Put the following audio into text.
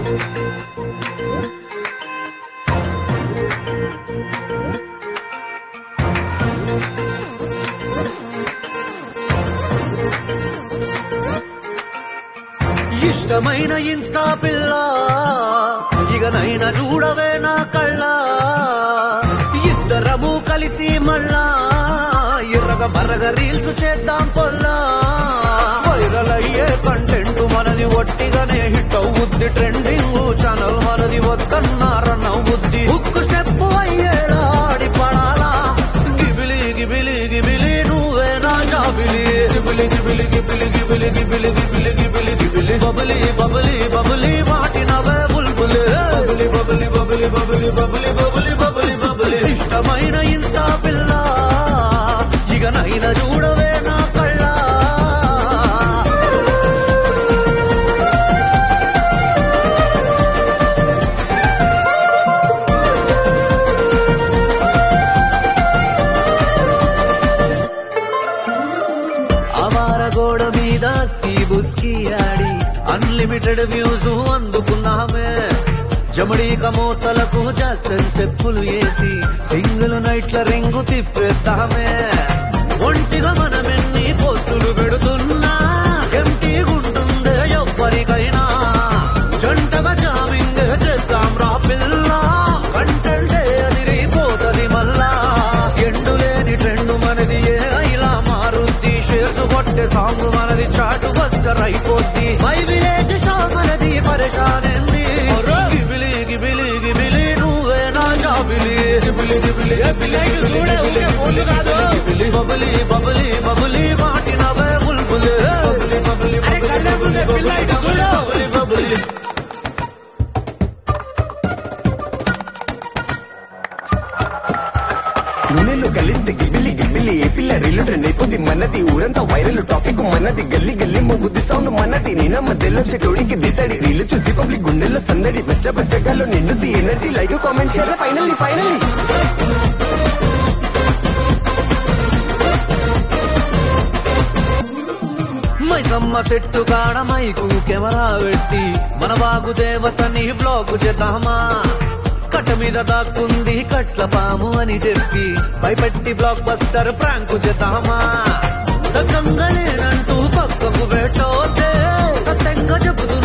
ఇష్టమైన ఇన్స్టా పిల్ల ఇకనైనా చూడవే నా కళ్ళ ఇద్దరము కలిసి మళ్ళా ఎర్రగ మర్రగ రీల్స్ చేద్దాం పొల్లా వైరల్ అయ్యే కంటెంట్ మనది ఒట్టిగానే హిట్ అవుద్ది ట్రెండింగ్ ఛానల్ మనది వద్దన్నార నవ్వుద్ది ఉక్కు స్టెప్ అయ్యేలా ఆడి పడాలా గిబిలి గిబిలి గిబిలి నువ్వే నా జాబిలి గిబిలి గిబిలి గిబిలి గిబిలి గిబిలి గిబిలి గిబిలి గిబిలి బబలి బబలి బబలి వాటినవే బుల్బులి బబలి బబలి బబలి బబలి బబలి బబలి బబలి బబలి ఇష్టమైన ఇన్స్టా పిల్ల ఇకనైనా చూడవే నా కళ్ళ అవార గోడ మీద స్కీ బుస్కీ ఆడి అన్లిమిటెడ్ వ్యూస్ అందుకున్నామే జమడీక మూతలకు జాక్సన్ స్టెప్పులు వేసి సింగిల్ నైట్ల రింగు తిప్పేద్దామే ఒంటిగా మనమెన్ని పోస్టులు పెడుతున్నా ఎంటీ గుంటుందే ఎవ్వరికైనా జంటగా జామింగ్ చేద్దాం రా పిల్ల కంటెంటే అదిరిపోతది మళ్ళా ఎండు లేని ట్రెండ్ మనది ఏ ఇలా మారుద్ది షేర్స్ కొట్టే సాంగ్ మనది చాటు బస్టర్ అయిపోద్ది మై విలేజ్ షో మనది పరేషానింది గిబిలి గిబిలి గిబిలి నువ్వే నా జాబిలి గిబిలి గిబిలి గిబిలి గిబిలి గిబిలి గిబిలి బబలి బబలి బబలి మాటినవే బుల్బులి బబలి బబలి బబలి బబలి బబలి బబలి నూనెలు కలిస్తే గిబిలి గిబిలి ఏ పిల్ల రీలు ట్రెండ్ అయిపోద్ది మనది ఊరంతా వైరల్ టాపిక్ మనది గల్లి గల్లి ముగ్గుద్ది సౌండ్ మనది నేన మధ్యలో చెటోడికి దిద్దడి రీలు చూసి పబ్లిక్ గుండెల్లో సందడి బచ్చ బచ్చగాల్లో నిండుది energy like comment share finally finally Maisamma చెట్టు కాడ మైకు కెమెరా పెట్టి మన బాగు దేవతని వ్లాగ్ చేద్దామా కట్ట మీద దాక్కుంది కట్ల పాము అని చెప్పి భయపెట్టి బ్లాక్ బస్టర్ ప్రాంకు చేద్దామా సకంగా నేనంటూ పక్కకు పెట్టోతే సత్యంగా చెబుతూ